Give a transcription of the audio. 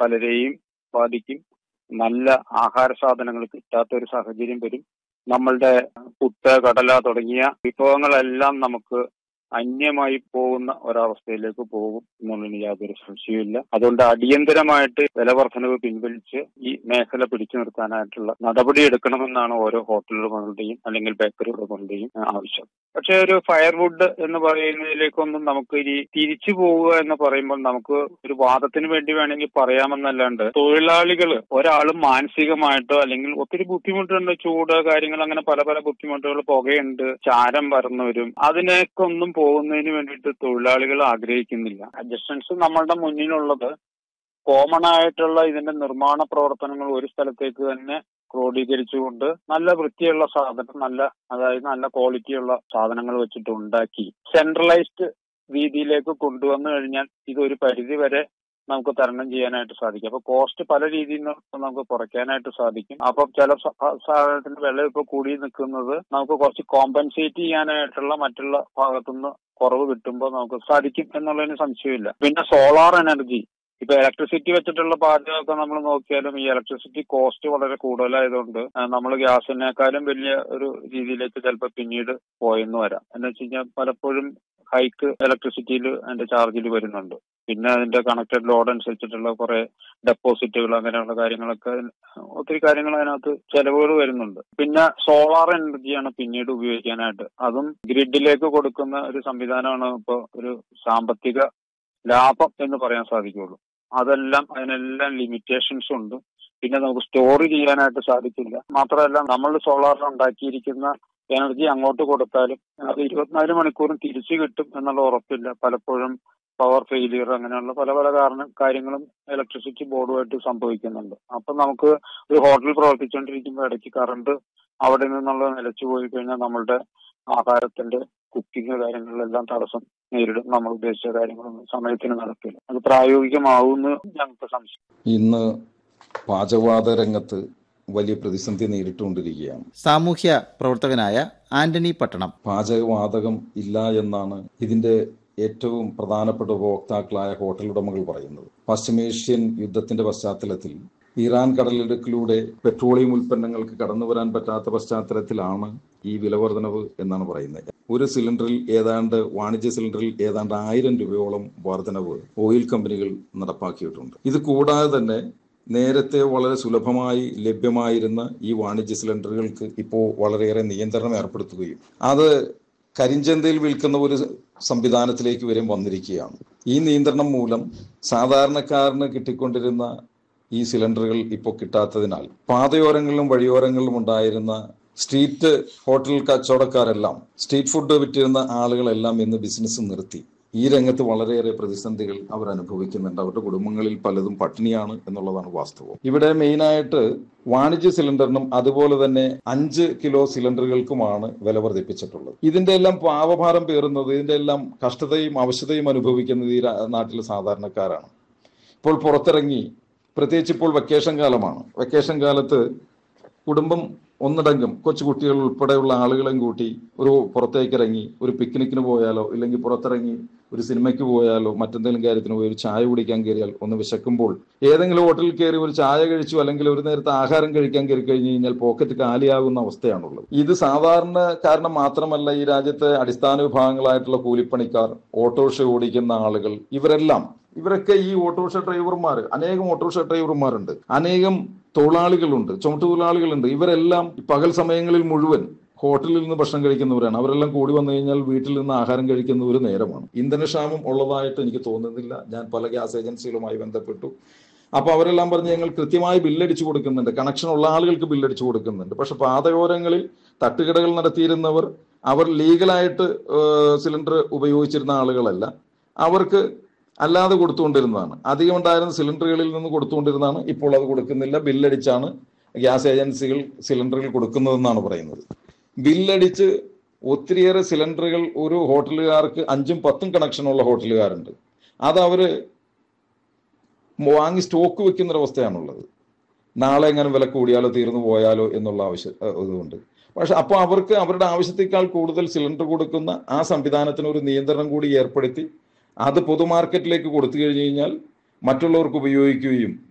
പലരെയും ബാധിക്കും നല്ല ആഹാര സാധനങ്ങൾ കിട്ടാത്ത ഒരു സാഹചര്യം വരും നമ്മളുടെ പുട്ട് കടല തുടങ്ങിയ വിഭവങ്ങളെല്ലാം നമുക്ക് അന്യമായി പോകുന്ന ഒരവസ്ഥയിലേക്ക് പോകും എന്നുള്ളതിന് യാതൊരു സംശയവുമില്ല അതുകൊണ്ട് അടിയന്തരമായിട്ട് വിലവർദ്ധനവ് പിൻവലിച്ച് ഈ മേഖല പിടിച്ചു നിർത്താനായിട്ടുള്ള നടപടി എടുക്കണമെന്നാണ് ഓരോ ഹോട്ടലുകളുടെയും അല്ലെങ്കിൽ ബേക്കറി ഉടമകളുടെയും ആവശ്യം പക്ഷേ ഒരു ഫയർവുഡ് എന്ന് പറയുന്നതിലേക്കൊന്നും നമുക്ക് ഇനി തിരിച്ചു പോവുക എന്ന് പറയുമ്പോൾ നമുക്ക് ഒരു വാദത്തിന് വേണ്ടി വേണമെങ്കിൽ പറയാമെന്നല്ലാണ്ട് തൊഴിലാളികൾ ഒരാളും മാനസികമായിട്ടോ അല്ലെങ്കിൽ ഒത്തിരി ബുദ്ധിമുട്ടുണ്ട് ചൂട് കാര്യങ്ങൾ അങ്ങനെ പല പല ബുദ്ധിമുട്ടുകൾ പുകയുണ്ട് ചാരം വരുന്നവരും അതിനേക്കൊന്നും പോകുന്നതിന് വേണ്ടിയിട്ട് തൊഴിലാളികൾ ആഗ്രഹിക്കുന്നില്ല അഡ്ജസ്റ്റൻസ് നമ്മളുടെ മുന്നിലുള്ളത് കോമൺ ആയിട്ടുള്ള ഇതിന്റെ നിർമ്മാണ പ്രവർത്തനങ്ങൾ ഒരു സ്ഥലത്തേക്ക് തന്നെ ക്രോഡീകരിച്ചുകൊണ്ട് നല്ല വൃത്തിയുള്ള സാധനം നല്ല അതായത് നല്ല ക്വാളിറ്റിയുള്ള സാധനങ്ങൾ വെച്ചിട്ട് ഉണ്ടാക്കി സെൻട്രലൈസ്ഡ് രീതിയിലേക്ക് കൊണ്ടുവന്നു കഴിഞ്ഞാൽ ഇതൊരു പരിധി വരെ നമുക്ക് തരണം ചെയ്യാനായിട്ട് സാധിക്കും അപ്പൊ കോസ്റ്റ് പല രീതിയിൽ നിന്ന് നമുക്ക് കുറയ്ക്കാനായിട്ട് സാധിക്കും അപ്പൊ ചില സാധനത്തിന് വില ഇപ്പൊ കൂടി നിൽക്കുന്നത് നമുക്ക് കുറച്ച് കോമ്പൻസേറ്റ് ചെയ്യാനായിട്ടുള്ള മറ്റുള്ള ഭാഗത്തുനിന്ന് കുറവ് കിട്ടുമ്പോൾ നമുക്ക് സാധിക്കും എന്നുള്ളതിന് സംശയമില്ല പിന്നെ സോളാർ എനർജി ഇപ്പൊ ഇലക്ട്രിസിറ്റി വെച്ചിട്ടുള്ള പാചകമൊക്കെ നമ്മൾ നോക്കിയാലും ഈ ഇലക്ട്രിസിറ്റി കോസ്റ്റ് വളരെ കൂടുതലായതുകൊണ്ട് നമ്മൾ ഗ്യാസിനേക്കാളും വലിയ ഒരു രീതിയിലേക്ക് ചിലപ്പോൾ പിന്നീട് പോയെന്ന് വരാം എന്ന് വെച്ച് കഴിഞ്ഞാൽ പലപ്പോഴും ഹൈക്ക് ഇലക്ട്രിസിറ്റിയിൽ അതിന്റെ ചാർജിൽ വരുന്നുണ്ട് പിന്നെ അതിന്റെ കണക്റ്റഡ് ലോഡ് അനുസരിച്ചിട്ടുള്ള കുറെ ഡെപ്പോസിറ്റുകൾ അങ്ങനെയുള്ള കാര്യങ്ങളൊക്കെ ഒത്തിരി കാര്യങ്ങൾ അതിനകത്ത് ചെലവുകൾ വരുന്നുണ്ട് പിന്നെ സോളാർ എനർജിയാണ് പിന്നീട് ഉപയോഗിക്കാനായിട്ട് അതും ഗ്രിഡിലേക്ക് കൊടുക്കുന്ന ഒരു സംവിധാനമാണ് ഇപ്പോൾ ഒരു സാമ്പത്തിക ലാഭം എന്ന് പറയാൻ സാധിക്കുള്ളൂ അതെല്ലാം അതിനെല്ലാം ലിമിറ്റേഷൻസ് ഉണ്ട് പിന്നെ നമുക്ക് സ്റ്റോർ ചെയ്യാനായിട്ട് സാധിക്കില്ല മാത്രമല്ല നമ്മൾ സോളാറിൽ ഉണ്ടാക്കിയിരിക്കുന്ന എനർജി അങ്ങോട്ട് കൊടുത്താലും അത് ഇരുപത്തിനാല് മണിക്കൂറും തിരിച്ചു കിട്ടും എന്നുള്ള ഉറപ്പില്ല പലപ്പോഴും പവർ ഫെയിലിയർ അങ്ങനെയുള്ള പല പല കാരണം കാര്യങ്ങളും ഇലക്ട്രിസിറ്റി ബോർഡുമായിട്ട് സംഭവിക്കുന്നുണ്ട് അപ്പൊ നമുക്ക് ഒരു ഹോട്ടൽ പ്രവർത്തിച്ചുകൊണ്ടിരിക്കുമ്പോൾ ഇടയ്ക്ക് കറണ്ട് അവിടെ നിന്നുള്ള നിലച്ചു പോയി കഴിഞ്ഞാൽ നമ്മളുടെ ആഹാരത്തിന്റെ കുക്കിംഗ് കാര്യങ്ങളിലെല്ലാം തടസ്സം നേരിടും നമ്മൾ ഉദ്ദേശിച്ച കാര്യങ്ങളൊന്നും സമയത്തിന് നടക്കില്ല അത് പ്രായോഗികമാവുമെന്ന് ഞങ്ങൾക്ക് സംശയം ഇന്ന് പാചകവാത രംഗത്ത് വലിയ പ്രതിസന്ധി നേരിട്ടുകൊണ്ടിരിക്കുകയാണ് സാമൂഹ്യ പ്രവർത്തകനായ ആന്റണി പട്ടണം പാചകവാതകം ഇല്ല എന്നാണ് ഇതിന്റെ ഏറ്റവും പ്രധാനപ്പെട്ട ഉപഭോക്താക്കളായ ഹോട്ടൽ ഉടമകൾ പറയുന്നത് പശ്ചിമേഷ്യൻ യുദ്ധത്തിന്റെ പശ്ചാത്തലത്തിൽ ഇറാൻ കടലിടുക്കിലൂടെ പെട്രോളിയം ഉൽപ്പന്നങ്ങൾക്ക് കടന്നു വരാൻ പറ്റാത്ത പശ്ചാത്തലത്തിലാണ് ഈ വിലവർധനവ് എന്നാണ് പറയുന്നത് ഒരു സിലിണ്ടറിൽ ഏതാണ്ട് വാണിജ്യ സിലിണ്ടറിൽ ഏതാണ്ട് ആയിരം രൂപയോളം വർധനവ് ഓയിൽ കമ്പനികൾ നടപ്പാക്കിയിട്ടുണ്ട് ഇത് കൂടാതെ തന്നെ നേരത്തെ വളരെ സുലഭമായി ലഭ്യമായിരുന്ന ഈ വാണിജ്യ സിലിണ്ടറുകൾക്ക് ഇപ്പോൾ വളരെയേറെ നിയന്ത്രണം ഏർപ്പെടുത്തുകയും അത് കരിഞ്ചന്തയിൽ വിൽക്കുന്ന ഒരു സംവിധാനത്തിലേക്ക് വരെ വന്നിരിക്കുകയാണ് ഈ നിയന്ത്രണം മൂലം സാധാരണക്കാരന് കിട്ടിക്കൊണ്ടിരുന്ന ഈ സിലിണ്ടറുകൾ ഇപ്പോൾ കിട്ടാത്തതിനാൽ പാതയോരങ്ങളിലും വഴിയോരങ്ങളിലും ഉണ്ടായിരുന്ന സ്ട്രീറ്റ് ഹോട്ടൽ കച്ചവടക്കാരെല്ലാം സ്ട്രീറ്റ് ഫുഡ് വിറ്റിരുന്ന ആളുകളെല്ലാം ഇന്ന് ബിസിനസ് നിർത്തി ഈ രംഗത്ത് വളരെയേറെ പ്രതിസന്ധികൾ അവർ അനുഭവിക്കുന്നുണ്ട് അവരുടെ കുടുംബങ്ങളിൽ പലതും പട്ടിണിയാണ് എന്നുള്ളതാണ് വാസ്തവം ഇവിടെ മെയിനായിട്ട് വാണിജ്യ സിലിണ്ടറിനും അതുപോലെ തന്നെ അഞ്ച് കിലോ സിലിണ്ടറുകൾക്കുമാണ് വില വർദ്ധിപ്പിച്ചിട്ടുള്ളത് ഇതിന്റെ എല്ലാം പാവഭാരം പേറുന്നത് ഇതിന്റെ എല്ലാം കഷ്ടതയും അവശതയും അനുഭവിക്കുന്നത് ഈ നാട്ടിലെ സാധാരണക്കാരാണ് ഇപ്പോൾ പുറത്തിറങ്ങി പ്രത്യേകിച്ച് ഇപ്പോൾ വെക്കേഷൻ കാലമാണ് വെക്കേഷൻ കാലത്ത് കുടുംബം ഒന്നടങ്കം കൊച്ചുകുട്ടികൾ ഉൾപ്പെടെയുള്ള ആളുകളെയും കൂട്ടി ഒരു പുറത്തേക്ക് ഇറങ്ങി ഒരു പിക്നിക്കിന് പോയാലോ ഇല്ലെങ്കിൽ പുറത്തിറങ്ങി ഒരു സിനിമയ്ക്ക് പോയാലോ മറ്റെന്തെങ്കിലും കാര്യത്തിന് പോയി ഒരു ചായ കുടിക്കാൻ കയറിയാൽ ഒന്ന് വിശക്കുമ്പോൾ ഏതെങ്കിലും ഹോട്ടലിൽ കയറി ഒരു ചായ കഴിച്ചു അല്ലെങ്കിൽ ഒരു നേരത്തെ ആഹാരം കഴിക്കാൻ കയറി കഴിഞ്ഞു കഴിഞ്ഞാൽ പോക്കറ്റ് കാലിയാകുന്ന അവസ്ഥയാണുള്ളത് ഇത് സാധാരണ കാരണം മാത്രമല്ല ഈ രാജ്യത്തെ അടിസ്ഥാന വിഭാഗങ്ങളായിട്ടുള്ള കൂലിപ്പണിക്കാർ ഓട്ടോറിക്ഷ ഓടിക്കുന്ന ആളുകൾ ഇവരെല്ലാം ഇവരൊക്കെ ഈ ഓട്ടോറിക്ഷ ഡ്രൈവർമാർ അനേകം ഓട്ടോറിക്ഷ ഡ്രൈവർമാരുണ്ട് അനേകം തൊഴിലാളികളുണ്ട് ചുമട്ടുതൊഴിലാളികളുണ്ട് ഇവരെല്ലാം പകൽ സമയങ്ങളിൽ മുഴുവൻ ഹോട്ടലിൽ നിന്ന് ഭക്ഷണം കഴിക്കുന്നവരാണ് അവരെല്ലാം കൂടി വന്നു കഴിഞ്ഞാൽ വീട്ടിൽ നിന്ന് ആഹാരം കഴിക്കുന്ന ഒരു നേരമാണ് ഇന്ധനക്ഷാമം ഉള്ളതായിട്ട് എനിക്ക് തോന്നുന്നില്ല ഞാൻ പല ഗ്യാസ് ഏജൻസികളുമായി ബന്ധപ്പെട്ടു അപ്പൊ അവരെല്ലാം പറഞ്ഞ് ഞങ്ങൾ കൃത്യമായി ബില്ലടിച്ചു കൊടുക്കുന്നുണ്ട് കണക്ഷൻ ഉള്ള ആളുകൾക്ക് ബില്ലടിച്ചു കൊടുക്കുന്നുണ്ട് പക്ഷെ പാതയോരങ്ങളിൽ തട്ടുകടകൾ നടത്തിയിരുന്നവർ അവർ ലീഗലായിട്ട് സിലിണ്ടർ ഉപയോഗിച്ചിരുന്ന ആളുകളല്ല അവർക്ക് അല്ലാതെ കൊടുത്തുകൊണ്ടിരുന്നതാണ് അധികം ഉണ്ടായിരുന്ന സിലിണ്ടറുകളിൽ നിന്ന് കൊടുത്തുകൊണ്ടിരുന്നതാണ് ഇപ്പോൾ അത് കൊടുക്കുന്നില്ല ബില്ലടിച്ചാണ് ഗ്യാസ് ഏജൻസികൾ സിലിണ്ടറുകൾ കൊടുക്കുന്നതെന്നാണ് പറയുന്നത് ബില്ലടിച്ച് ഒത്തിരിയേറെ സിലിണ്ടറുകൾ ഒരു ഹോട്ടലുകാർക്ക് അഞ്ചും പത്തും കണക്ഷനുള്ള ഹോട്ടലുകാരുണ്ട് അത് അവര് വാങ്ങി സ്റ്റോക്ക് വെക്കുന്ന ഒരവസ്ഥയാണുള്ളത് നാളെ എങ്ങനെ വില കൂടിയാലോ തീർന്നു പോയാലോ എന്നുള്ള ആവശ്യം ഇതുകൊണ്ട് പക്ഷെ അപ്പോൾ അവർക്ക് അവരുടെ ആവശ്യത്തേക്കാൾ കൂടുതൽ സിലിണ്ടർ കൊടുക്കുന്ന ആ സംവിധാനത്തിന് ഒരു നിയന്ത്രണം കൂടി ഏർപ്പെടുത്തി അത് പൊതുമാർക്കറ്റിലേക്ക് കൊടുത്തു കഴിഞ്ഞു കഴിഞ്ഞാൽ മറ്റുള്ളവർക്ക് ഉപയോഗിക്കുകയും